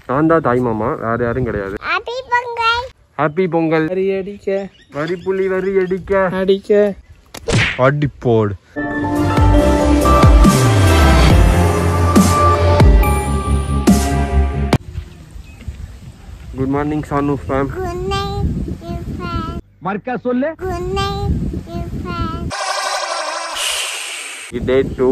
நான் தான் தாய் மாமா வேற யாரும் கிடையாது ஹாப்பி பொங்கல் ஹாப்பி பொங்கல் வரி அடிக்க வரி புலி வரி அடிக்க அடிக்க அடிப்போடு குட் மார்னிங் சானு ஃபேம் குட் நைட் யூ ஃபேன் மர்க்கா சொல்லு குட் நைட் யூ ஃபேன் டே டூ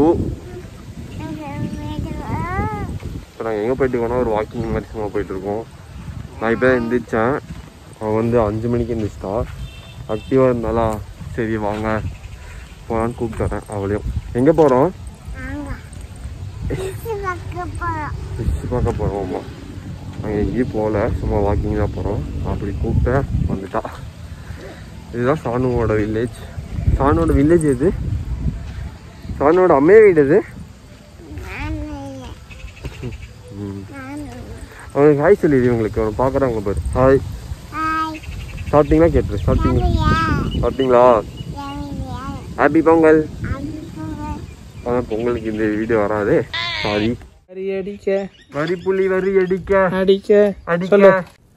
இப்போ நாங்கள் எங்கே போயிட்டு இருக்கோம்னா ஒரு வாக்கிங் மாதிரி சும்மா போயிட்டு இருக்கோம் நான் இப்போ தான் எந்திரிச்சேன் அவன் வந்து அஞ்சு மணிக்கு எந்திரிச்சிட்டா ஆக்டிவாக இருந்தாலா சரி வாங்க போகலான்னு கூப்பிட்டு வரேன் அவளையும் எங்கே போகிறோம் நாங்க ஃபிஷ் பார்க்க போறோம் ஃபிஷ் பார்க்க போகிறோம் அம்மா நாங்கள் எங்கேயும் போகல சும்மா வாக்கிங் தான் போகிறோம் அப்படி கூப்பிட்டேன் வந்துட்டா இதுதான் சானுவோட வில்லேஜ் சானுவோட வில்லேஜ் எது சானுவோட அம்மைய வீடு எது நான் இல்லை ம் நான் அவனுக்கு ஹாய் சொல்லிடு இவங்களுக்கு அவனை பார்க்குறாங்க பாரு ஹாய் ஹாய் சாப்பிட்டீங்களா கேட்டுரு சாப்பிட்டீங்களா யாரியா சாப்பிட்டீங்களா யாரியா ஹாப்பி பொங்கல் ஹாப்பி பொங்கல் ஆனால் பொங்கலுக்கு இந்த வீடியோ வராது சாரி வரி அடிக்க வரி புலி வரி அடிக்க அடிக்க அடிக்க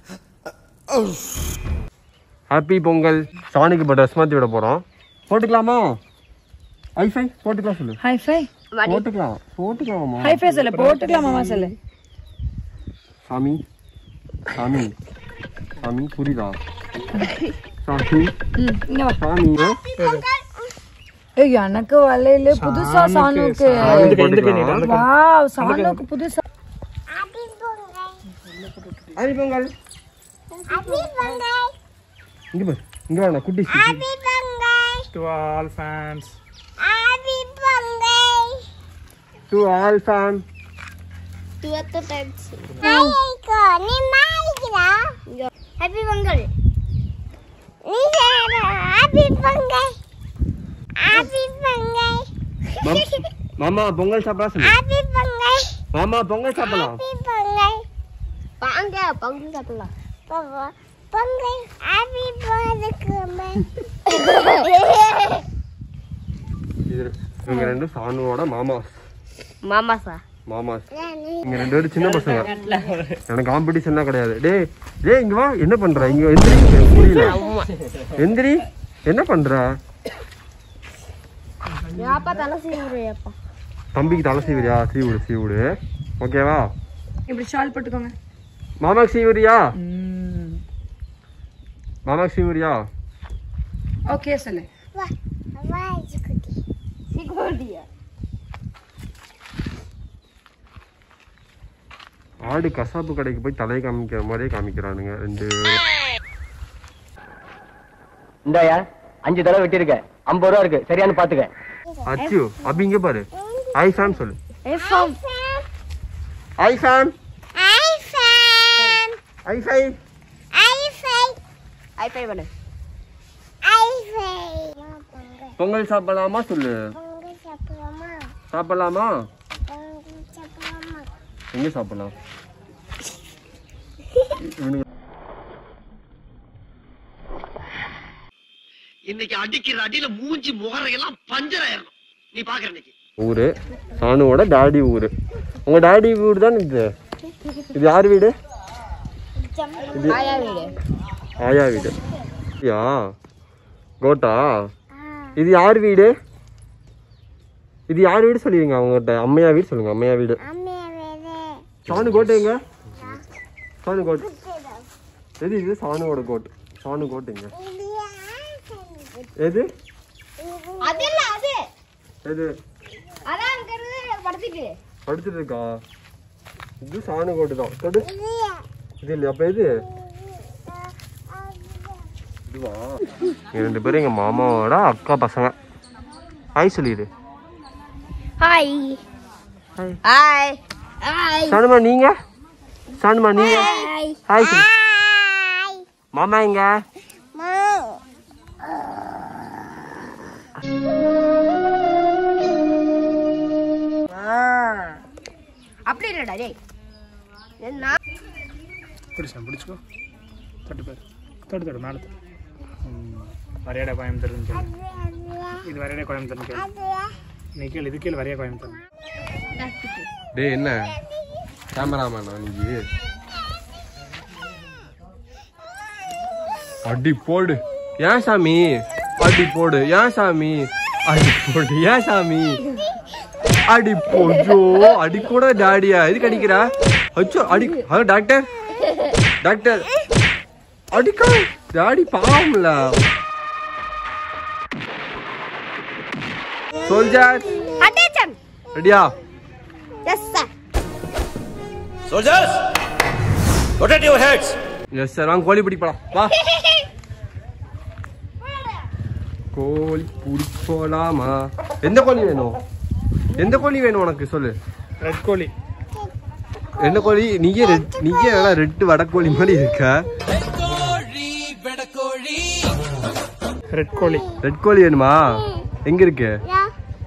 ஹாப்பி பொங்கல் சாணிக்கு இப்போ ட்ரெஸ் மாற்றி விட போகிறோம் போட்டுக்கலாமா ஐஃபை போட்டுக்கலாம் சொல்லு ஹை ஃபை போட்டுக்கலாம் போட்டுக்கலாமா ஹை ஃபை சொல்லு போட்டுக்கலாமாமா சொல்லு சாமி சாமி சாமி புரியுதா சாமி ம் இங்க வா சாமி ஏய் எனக்கு வலையில புதுசா சானுக்கு போட்டுக்கலாம் வாவ் சானுக்கு புதுசா happy Pongal happy Pongal happy Pongal இங்கே பாரு இங்கே வாடா குட்டி happy Pongal to all fans happy Pongal to all fam துவத்து டைம்ஸ் மாயிக்கோ நீ மாயிக்கிறா ஹாப்பி பொங்கல் நீ ஹாப்பி பொங்கல் ஹாப்பி பொங்கல் மாமா பொங்கல் சாப்பிடலாம் சொல்லு ஹாப்பி பொங்கல் மாமா பொங்கல் சாப்பிடலாம் ஹாப்பி பொங்கல் வாங்க பொங்கல் சாப்பிடலாம் பொங்கல் ஹாப்பி பொங்கல் இது இவங்க ரெண்டு சானுவோட மாமாஸ் மாமாசா மாமாஸ் இங்க ரெண்டு பேரும் சின்ன பசங்க எனக்கு காம்படிஷன்லாம் கிடையாது டேய் டேய் இங்க வா என்ன பண்ற இங்க எந்திரி எனக்கு புரியல எந்திரி என்ன பண்ற அப்பா தலை சீவுறியப்பா தம்பிக்கு தலை சீவிரியா சீவுடு சீவுடு ஓகேவா இப்படி ஷால் போட்டுக்கோங்க மாமாக்கு சீவுரியா மாமாக்கு சீவுரியா ஓகே சொல்லு வா வா சிக்குட்டி சிக்குட்டியா ஆடு கசாப்பு கடைக்கு போய் தலையை காமிக்கிற மாதிரியே காமிக்கிறானுங்க ரெண்டு பேரும். இந்தாயா அஞ்சு தடவை வெட்டியிருக்க ஐம்பது ரூபா இருக்கு சரியானு பாத்துக்க அச்சு அப்படி இங்க பாரு ஐ ஃபேம் சொல்லு ஐஃபோன் ஐ ஃபேம் ஐஃபோன் ஐ ஃபை ஐஃபை ஐஃபை பண்ணு ஐஃபை பொங்கல் பொங்கல் சாப்பிடலாமா சொல்லு பொங்கல் சாப்பிடலாமா சாப்பிடலாமா பொங்கல் சாப்பிடலாமா எங்க சாப்பிடலாம் இவனுங்க இன்னைக்கு அடிக்கிற அடியில மூஞ்சி முகரையெல்லாம் பஞ்சர் ஆயிரணும் நீ பாக்குற இன்னைக்கு ஊரு சானுவோட டாடி ஊரு உங்க டாடி வீடு தான் இது இது யார் வீடு இது ஆயா வீடு யா கோட்டா இது யார் வீடு இது யார் வீடு சொல்லிடுங்க அவங்ககிட்ட அம்மையா வீடு சொல்லுங்க அம்மையா வீடு அம்மையா வேறு சாணு கோட்டை எங்க சாணு கோட்டை எது இது சாணுவோட கோட் சாணு கோட்டைங்க இது எது அது இல்ல அது எது அதான் அங்க இருந்து படுத்துட்டு படுத்துட்டு இருக்கா இது சாணு கோட்டு தான் தொடு இது இது இல்லையா அப்ப எது இதுவா இங்க ரெண்டு பேரும் எங்க மாமாவோட அக்கா பசங்க ஹாய் சொல்லிடு ஹாய் ஹாய் ஹாய் சாணுமா நீங்க சாணுமா நீங்க ஹாய் ஹாய் சொல்லு ஹாய் மாமா எங்க மா அப்படி இல்லடா டேய் என்ன பிடிச்சேன் பிடிச்சிக்கோ தொட்டு பேர் தொட்டு தொட்டு மேலே தொட்டு வரையாட கோயம்புத்தூர்னு கேளு இது வரையாட கோயம்புத்தூர்னு கேளு நீ கேளு இது கேளு வரையா கோயம்புத்தூர் டேய் என்ன கேமராமேனா நீங்க அடி போடு ஏன் சாமி அடி போடு ஏன் சாமி அடி போடு ஏன் சாமி அடி போஜோ அடி கூட டாடியா எதுக்கு அடிக்கிறா அச்சோ அடி ஹலோ டாக்டர் டாக்டர் அடிக்கா டாடி பாவம்ல சோல்ஜர் Attention. ரெடியா Yes, sir. Soldiers rotate your heads yes sir வாங்க கோழி பிடிப்பலாம் வா கோழி பிடிப்போலாமா எந்த கோழி வேணும் எந்த கோழி வேணும் உனக்கு சொல்லு ரெட் கோழி எந்த கோழி நீயே ரெட் நீயே நல்லா ரெட்டு வடக்கோழி மாதிரி இருக்க ரெட் கோழி ரெட் கோழி வேணுமா எங்க இருக்கு Yeah.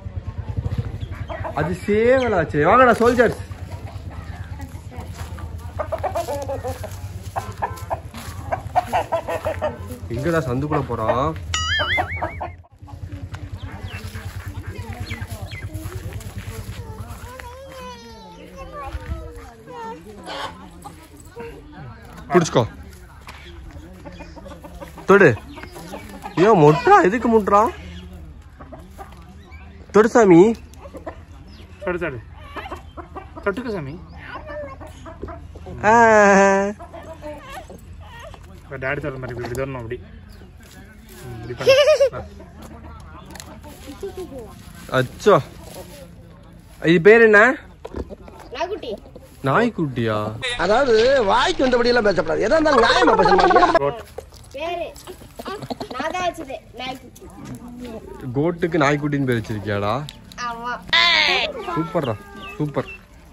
அது சேவலாச்சே வாங்கடா சோல்ஜர்ஸ் எங்கடா சந்துக்குள்ள போறான் பிடிச்சுக்கோ தொடு ஏன் முட்டுறா எதுக்கு முட்டுறான் தொடு சாமி தொடு தொடு தொட்டுக்க சாமி ஆ. டேடி தொடுற மாதிரி இப்படி தொடணும் அப்படி ம், இப்படி பண்ணு. ஆ. அச்சோ இது பேர் என்ன நாய்க்குட்டி நாய்க்குட்டியா அதாவது வாய்க்கு வந்தபடி எல்லாம் பேசப்படாது எதா இருந்தாலும் நியாயமா பேசணும் கோட் பேரு நான் தான் வச்சது நாய்க்குட்டி கோட்டுக்கு நாய்க்குட்டின்னு பேர் வச்சிருக்கியாடா ஆமா சூப்பர்டா சூப்பர்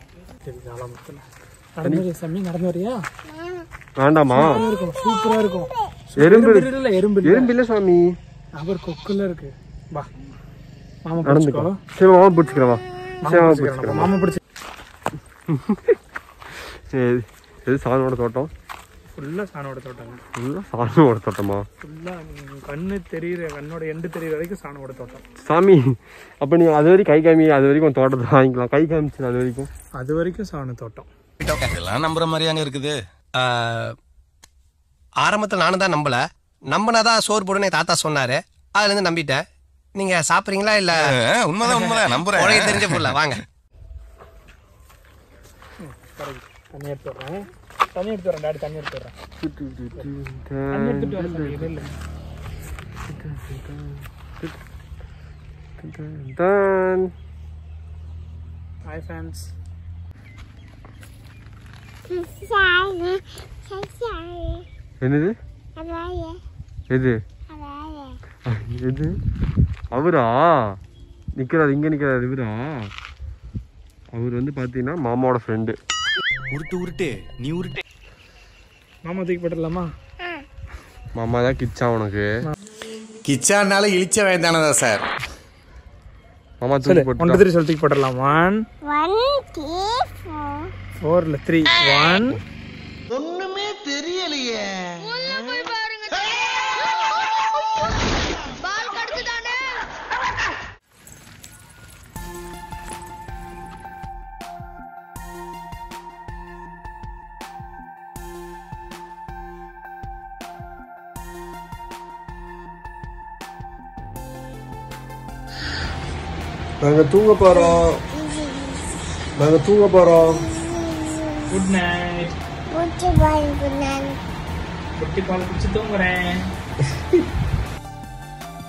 நடந்து வரியா சாமி நடந்து வரியா வேண்டாமா இருக்கும் சூப்பரா இருக்கும் எறும்பு இல்ல எறும்பு இல்ல எறும்பு இல்ல சாமி அவர் கொக்குல இருக்கு வா மாமா நடந்துக்கோ பிடிச்சிக்கோ சரி மாமா பிடிச்சிக்கிறேன் வா சரி மாமா பிடிச்சிக்கிறேன். பிடிச்சிக்கிறேன் மாமா பிடிச்சி சரி எது சாணோட தோட்டம் ஃபுல்லா சாணோட தோட்டம் ஃபுல்லா சாணோட தோட்டமா ஃபுல்லா கண்ணு தெரியுற கண்ணோட எண்டு தெரியுற வரைக்கும் சாணோட தோட்டம் சாமி அப்ப நீ அது வரைக்கும் கை காமி அது வரைக்கும் தோட்டத்தை வாங்கிக்கலாம் கை காமிச்சு அது வரைக்கும் அது வரைக்கும் சாண தோட்டம் இதெல்லாம் நம்புற மாதிரியாங்க இருக்குது ஆரம்பத்தில் நானும் தான் நம்பல நம்பினாதான் சோறு போடுன்னு தாத்தா சொன்னாரு அதுல இருந்து நம்பிட்டேன் நீங்க சாப்பிடுறீங்களா இல்ல உண்மைதான் உண்மைதான் நம்புறேன் உனக்கு தெரிஞ்ச புள்ள வாங்க தண்ணி எடுத்து வரேன் தண்ணி எடுத்து வரேன் டாடி தண்ணி எடுத்து வரேன் தண்ணி எடுத்துட்டு வரேன் சாமி இல்லை தான் ஹாய் ஃபேன்ஸ் என்னது எது எது அவரா நிக்கிறாரு இங்க நிக்கிறாரு இவரா அவர் வந்து பாத்தீங்கன்னா மாமாவோட ஃப்ரெண்டு உருட்டு உருட்டு நீ உருட்டு மாமா தூக்கி போட்டுடலாமா மாமா தான் கிச்சா உனக்கு கிச்சானால இழிச்ச வேண்டானதா சார் மாமா சொல்லு தூக்கி ஒன் போட்டு த்ரீ சொல்லி தூக்கி போட்டுடலாம் ஒன் ஒன் டூ ஃபோர் ஃபோர்ல த்ரீ ஒன் ஒண்ணுமே தெரியலையே பால் கடுக்குதானே நாங்க தூங்க போறோம் நாங்க தூங்க போறோம் குட் நைட் முச்சு பால் குண்ணான் குட்டி பால் குடிச்சு தூங்குறேன்